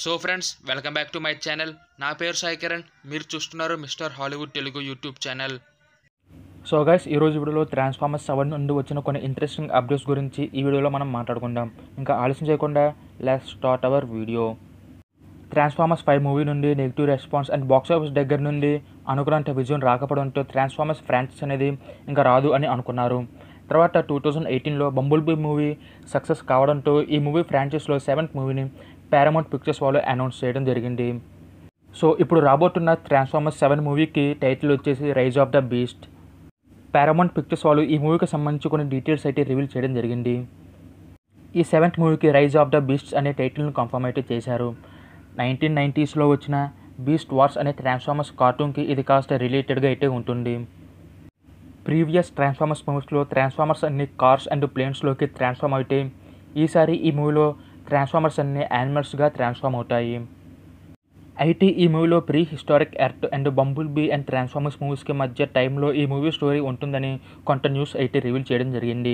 so friends welcome back to my channel నా పేరు సాయి కిరణ్ మీరు చూస్తున్నారు mister Hollywood Telugu YouTube channel so guys ఈరోజు వీడియోలో ట్రాన్స్ఫార్మర్స్ సెవెన్ నుండి వచ్చిన కొన్ని ఇంట్రెస్టింగ్ అప్డేట్స్ గురించి ఈ వీడియోలో మనం మాట్లాడుకుందాం ఇంకా ఆలస్యం చేయకుండా let's start our video Transformers five movie నుండి negative response and box office దగ్గర నుండి అనుకున్నంత విజయం రాకపోవడంతో ట్రాన్స్ఫార్మర్స్ ఫ్రాంచైజ్ అనేది ఇంకా రాదు అని అనుకున్నారు తర్వాత టూ థౌజండ్ ఎయిటీన్లో బంబుల్ బీ మూవీ సక్సెస్ కావడంతో ఈ మూవీ ఫ్రాంచైజ్లో సెవెంత్ మూవీని పారామౌంట్ పిక్చర్స్ వాళ్ళు అనౌన్స్ చేయడం జరిగింది సో ఇప్పుడు రాబోతున్న ట్రాన్స్ఫార్మర్స్ సెవెన్ మూవీకి టైటిల్ వచ్చేసి rise of the beast Paramount pictures వాళ్ళు ఈ మూవీకి సంబంధించి కొన్ని డీటెయిల్స్ అయితే రివీల్ చేయడం జరిగింది ఈ సెవెంత్ మూవీకి రైజ్ ఆఫ్ ద బీస్ట్స్ అనే టైటిల్ను కన్ఫర్మ్ అయితే చేశారు నైన్టీన్ నైంటీస్లో వచ్చిన బీస్ట్ వార్స్ అనే ట్రాన్స్ఫార్మర్స్ కార్టూన్కి ఇది కాస్త రిలేటెడ్గా అయితే ఉంటుంది ప్రీవియస్ ట్రాన్స్ఫార్మర్స్ మూవీస్లో ట్రాన్స్ఫార్మర్స్ అన్ని కార్స్ అండ్ ప్లేన్స్లోకి ట్రాన్స్ఫార్మ్ అయితే ఈసారి ఈ మూవీలో ట్రాన్స్ఫార్మర్స్ అన్ని యానిమల్స్గా ట్రాన్స్ఫార్మ్ అవుతాయి అయితే ఈ మూవీలో prehistoric earth and Bumblebee and Transformers మూవీస్కి మధ్య టైంలో ఈ మూవీ స్టోరీ ఉంటుందని కొంత న్యూస్ అయితే రివీల్ చేయడం జరిగింది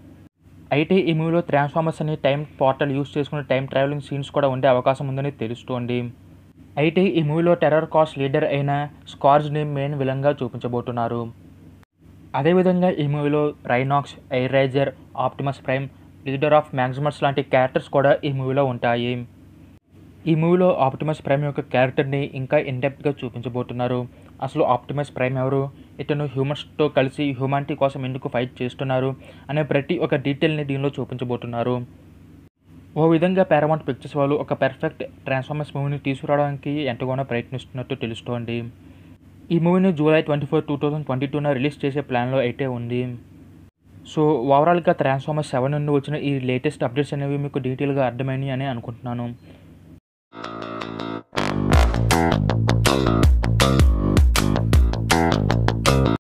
అయితే ఈ మూవీలో ట్రాన్స్ఫార్మర్స్ అని టైం పోర్టల్ యూస్ చేసుకునే టైం ట్రావెలింగ్ సీన్స్ కూడా ఉండే అవకాశం ఉందని తెలుస్తోంది అయితే ఈ మూవీలో టెర్రర్ కాస్ట్ లీడర్ అయిన స్కార్జ్ని మెయిన్ విలన్గా చూపించబోతున్నారు అదేవిధంగా ఈ మూవీలో Rhinox Airazor Optimus Prime leader of Maximals లాంటి క్యారెక్టర్స్ కూడా ఈ మూవీలో ఉంటాయి ఈ మూవీలో ఆప్టిమస్ ప్రైమ్ యొక్క క్యారెక్టర్ని ఇంకా ఇన్డెప్త్గా చూపించబోతున్నారు అసలు ఆప్టిమస్ ప్రైమ్ ఎవరు ఇతను హ్యూమన్స్తో కలిసి హ్యూమానిటీ కోసం ఎందుకు ఫైట్ చేస్తున్నారు అనే ప్రతి ఒక్క డీటెయిల్ని దీనిలో చూపించబోతున్నారు ఓ విధంగా పారామౌంట్ పిక్చర్స్ వాళ్ళు ఒక పర్ఫెక్ట్ ట్రాన్స్ఫార్మర్స్ మూవీని తీసుకురావడానికి ఎంతగానో ప్రయత్నిస్తున్నట్టు తెలుస్తోంది ఈ మూవీని July twenty four two thousand twenty టూన రిలీజ్ చేసే ప్లాన్లో అయితే ఉంది సో ఓవరాల్గా ట్రాన్స్ఫార్మర్ సెవెన్ నుండి వచ్చిన ఈ లేటెస్ట్ అప్డేట్స్ అనేవి మీకు డీటెయిల్గా అర్థమైనాయి అని అనుకుంటున్నాను